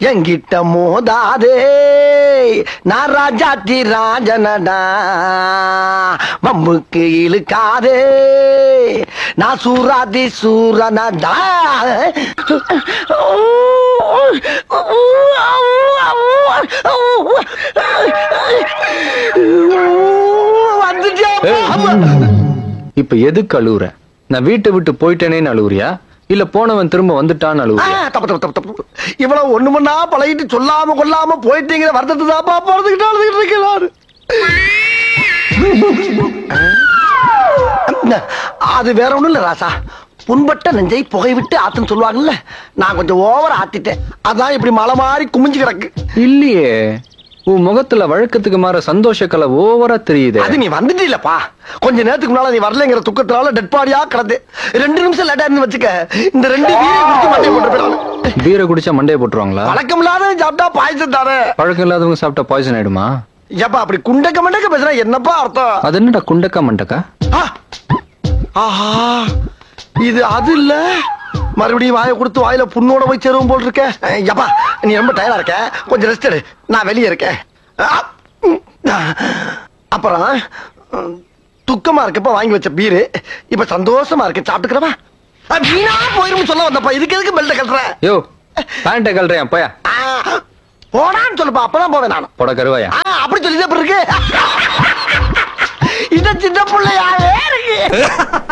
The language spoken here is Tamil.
எங்கிட்ட மோதாதே நான் ராஜாத்தி ராஜனடா வம்புக்கு இழுக்காதே நான் சூராதி சூரனடா வந்துட்டே இப்ப எதுக்கு அழுவுற நான் வீட்டை விட்டு போயிட்டேனேன்னு அழுவுறியா இல்ல போனவன் திரும்ப வந்துட்டான்னு ஆ, அழுவுறியா தப்பு தப்பு தப்பு தப்பு இவ்வளவு ஒண்ணு மண்ணா பழகிட்டு சொல்லாம கொள்ளாம போயிட்டீங்கிற வருத்தத்தை தாப்பா போறதுக்கிட்ட அழுதுகிட்டு இருக்கேன் நானு. அது வேற ஒண்ணும் இல்ல ராசா புண்பட்ட நெஞ்சை புகை விட்டு ஆத்துன்னு சொல்லுவாங்கல்ல நான் கொஞ்சம் ஓவர் ஆத்திட்டேன் அதான் இப்படி மலை மாறி குமிஞ்சு கிடக்கு இல்லையே உன் முகத்துல வழக்கத்துக்கு மாற சந்தோஷ கலை ஓவரா தெரியுது அது நீ வந்துட்டீலப்பா கொஞ்ச நேரத்துக்கு முன்னால நீ வரலங்கிற துக்கத்தினால டெட் பாடியா கிடந்து ரெண்டு நிமிஷம் லேட்டா இருந்து வச்சுக்க இந்த ரெண்டு வீரையும் குடிச்சு மண்டையை போட்டு போயிடாது பீரை குடிச்சா மண்டைய போட்டுருவாங்களா வழக்கம் இல்லாத சாப்பிட்டா பாயசம் தானே பழக்கம் இல்லாதவங்க சாப்பிட்டா பாய்சன் ஆயிடுமா ஏப்பா அப்படி குண்டக்க மண்டக்க பேசுனா என்னப்பா அர்த்தம் அது என்னடா குண்டக்கா மண்டக்கா ஆ! ஆஹா இது அது இல்ல மறுபடியும் வாயை கொடுத்து வாயில புண்ணோட போய் சேருவோம் போல் இருக்க ஏப்பா நீ ரொம்ப டயர்டா இருக்க கொஞ்சம் ரெஸ்ட் எடு நான் வெளியே இருக்கேன் ஆ! ம். அப்புறம் ம், துக்கமா இருக்கப்ப வாங்கி வச்ச பீரு இப்ப சந்தோஷமா இருக்கு சாப்பிட்டுக்கிறவா வீணா போயிரும் சொல்ல வந்தப்பா இதுக்கு எதுக்கு பெல்ட் கட்டுற யோ பேண்ட்டை கல்றேன் போயா ஆ, போடான்னு சொல்லுப்பா அப்பதான் போவேன் நானும் போட கருவாயா ஆ, அப்படி சொல்லிதான் இருக்கு இத சின்ன பிள்ளையாவே இருக்கு